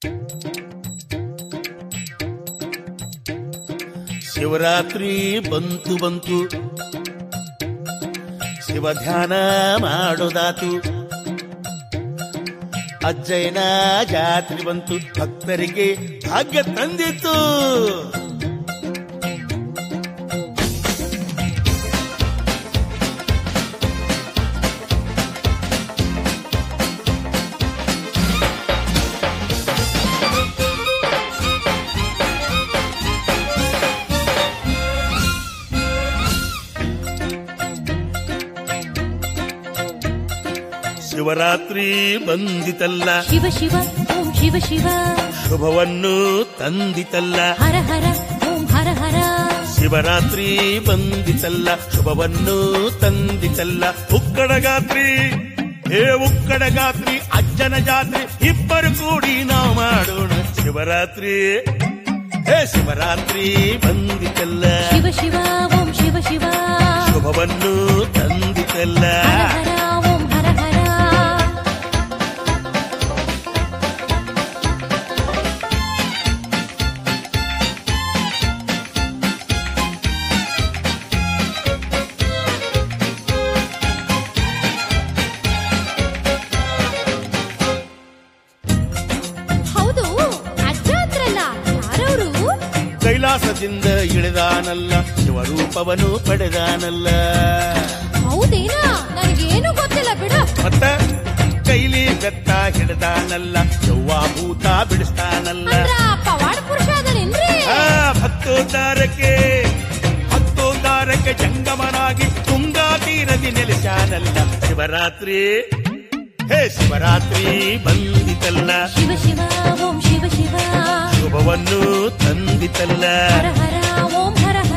ಶಿವರಾತ್ರಿ ಬಂತು ಬಂತು ಶಿವ ಧ್ಯಾನ ಮಾಡೋದಾತು ಅಜ್ಜಯ್ಯನ ಜಾತ್ರೆ ಬಂತು ಭಕ್ತರಿಗೆ ಭಾಗ್ಯ ತಂದಿತ್ತು ಶಿವರಾತ್ರಿ ಬಂದಿತಲ್ಲ ಶಿವ ಶಿವ ಓಂ ಶಿವ ಶಿವ ಶುಭವನ್ನು ತಂದಿತಲ್ಲ ಹರ ಹರ ಓಂ ಹರ ಹರ ಶಿವರಾತ್ರಿ ಬಂದಿತಲ್ಲ ಶುಭವನ್ನು ತಂದಿತಲ್ಲ ಉಕ್ಕಡಗಾತ್ರಿ ಹೇ ಉಕ್ಕಡಗಾತ್ರಿ ಅಜ್ಜನ ಜಾತ್ರೆ ಇಬ್ಬರು ಕೂಡಿ ನಾವು ಮಾಡೋಣ ಶಿವರಾತ್ರಿ ಹೇ ಶಿವರಾತ್ರಿ ಬಂದಿತಲ್ಲ ಶಿವ ಶಿವ ಓಂ ಶಿವ ಶಿವ ಶುಭವನ್ನು ತಂದಿತಲ್ಲ ಹರ ಹರ ಓಂ ಹರ ಹರ ಹೌದು ಅಜ್ಜ ಹತ್ರಲ್ಲ ಯಾರವರು ಕೈಲಾಸದಿಂದ ಇಳಿದಾನಲ್ಲ ಶಿವರೂಪವನ್ನು ಪಡೆದಾನಲ್ಲ ಹೌದೇನಾ ನನಗೇನು ಗೊತ್ತಿಲ್ಲ ಬಿಡು ಮತ್ತ ಕೈಲಿ ಬೆತ್ತ ಹಿಡ್ದಾನಲ್ಲ ಯವ್ವ ಭೂತ ಬಿಡಿಸ್ತಾನಲ್ಲ ಅಂದ್ರ ಪವಾಡ ಪುರುಷ ಅದನೇನ್ರಿ ಆ ಭಕ್ತೋದ್ಧಾರಕ್ಕೆ ಭಕ್ತೋದ್ಧಾರಕ್ಕೆ ಜಂಗಮನಾಗಿ ತುಂಗಾ ತೀರದಿ ನೆಲೆಸಾನಲ್ಲ ಶಿವರಾತ್ರಿ ಹೇ ಶಿವರಾತ್ರಿ ಬಂದಿತಲ್ಲ ಶಿವ ಶಿವ ಓಂ ಶಿವ ಶಿವ ಶುಭವನ್ನು ತಂದಿತಲ್ಲ ಹರ ಹರ ಓಂ ಹರ ಹರ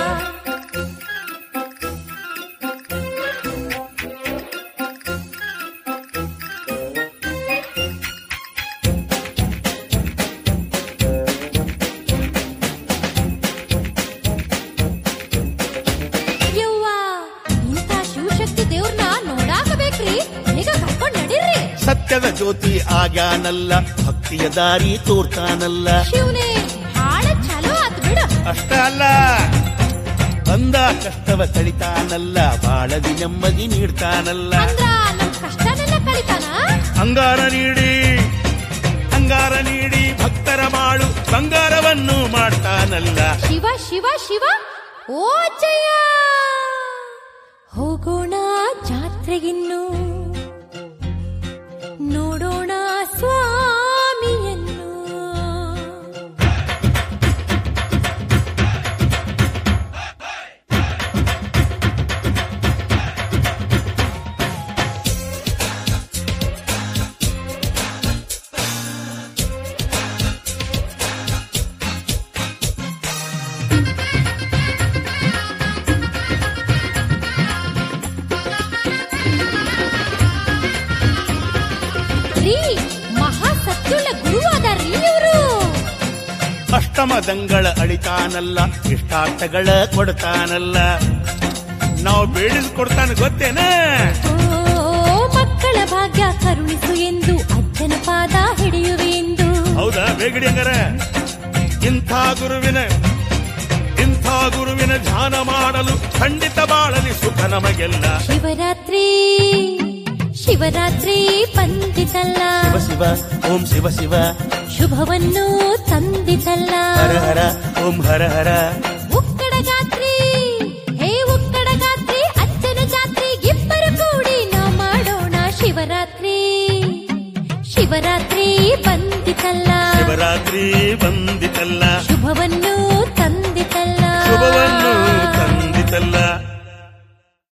ಯವ್ವ ಇಂಥ ಶಿವಶಕ್ತಿ ದೇವ್ರನ್ನ ನೋಡಾಕಬೇಕ್ರಿ ಈಗ ಕರ್ಕೊಂಡ್ ನಡೀರಿ ಸತ್ಯದ ಜ್ಯೋತಿ ಆಗ್ಯಾನಲ್ಲ ಭಕ್ತಿಯ ದಾರಿ ತೋರ್ತಾನಲ್ಲ ಶಿವನೇ ಹಾಳ ಚಲೋ ಆತ್ ಬಿಡು ಅಷ್ಟ ಅಲ್ಲ ಬಂದ ಕಷ್ಟವ ತಳಿತಾನಲ್ಲ ಬಾಳದಿ ನೆಮ್ಮದಿ ನೀಡ್ತಾನಲ್ಲ ಅಂದ್ರ ನಮ್ ಕಷ್ಟನೆಲ್ಲ ಕಳಿತಾನ ಅಂಗಾರ ನೀಡಿ ಅಂಗಾರ ನೀಡಿ ಭಕ್ತರ ಮಾಡು ಬಂಗಾರವನ್ನು ಮಾಡ್ತಾನಲ್ಲ ಶಿವ ಶಿವ ಶಿವ ಓ ಜಯ ಹೋಗೋಣ ಜಾತ್ರೆಗಿನ್ನು ನೋಡೋಣ ಸ್ವಾಮಿಯನ್ನು ರೀ ಮಹಾಸತ್ಯುಳ್ಳ ಗುರುವಾದ ರೀ ಇವರು ಅಷ್ಟಮ ದಂಗಳ ಅಳಿತಾನಲ್ಲ ಇಷ್ಟಾರ್ಥಗಳ ಕೊಡ್ತಾನಲ್ಲ ನಾವು ಬೇಡಿದ್ ಕೊಡ್ತಾನ ಗೊತ್ತೇನ ಓ ಮಕ್ಕಳ ಭಾಗ್ಯ ಕರುಣಿಸು ಎಂದು ಅಜ್ಜನ ಪಾದ ಹಿಡಿಯುವೆ ಎಂದು ಹೌದಾ ಬೇಗಡಿ ಹಂಗಾರ ಇಂಥ ಗುರುವಿನ ಇಂಥ ಗುರುವಿನ ಧ್ಯಾನ ಮಾಡಲು ಖಂಡಿತ ಬಾಳಲಿ ಸುಖ ನಮಗೆಲ್ಲ ಶಿವರಾತ್ರಿ ಶಿವರಾತ್ರಿ ಬಂದಿತಲ್ಲ ಶಿವ ಶಿವ ಓಂ ಶಿವ ಶಿವ ಶುಭವನ್ನು ತಂದಿತಲ್ಲ ಹರ ಹರ ಓಂ ಹರ ಹರ ಉಕ್ಕಡ ಜಾತ್ರಿ ಹೇ ಉಕ್ಕಡ ಜಾತ್ರಿ ಅಜ್ಜನ ಜಾತ್ರೆ ಇಬ್ಬರು ಕೂಡಿ ನಾವು ಮಾಡೋಣ ಶಿವರಾತ್ರಿ ಶಿವರಾತ್ರಿ ಬಂದಿತಲ್ಲ ಶಿವರಾತ್ರಿ ಬಂದಿತ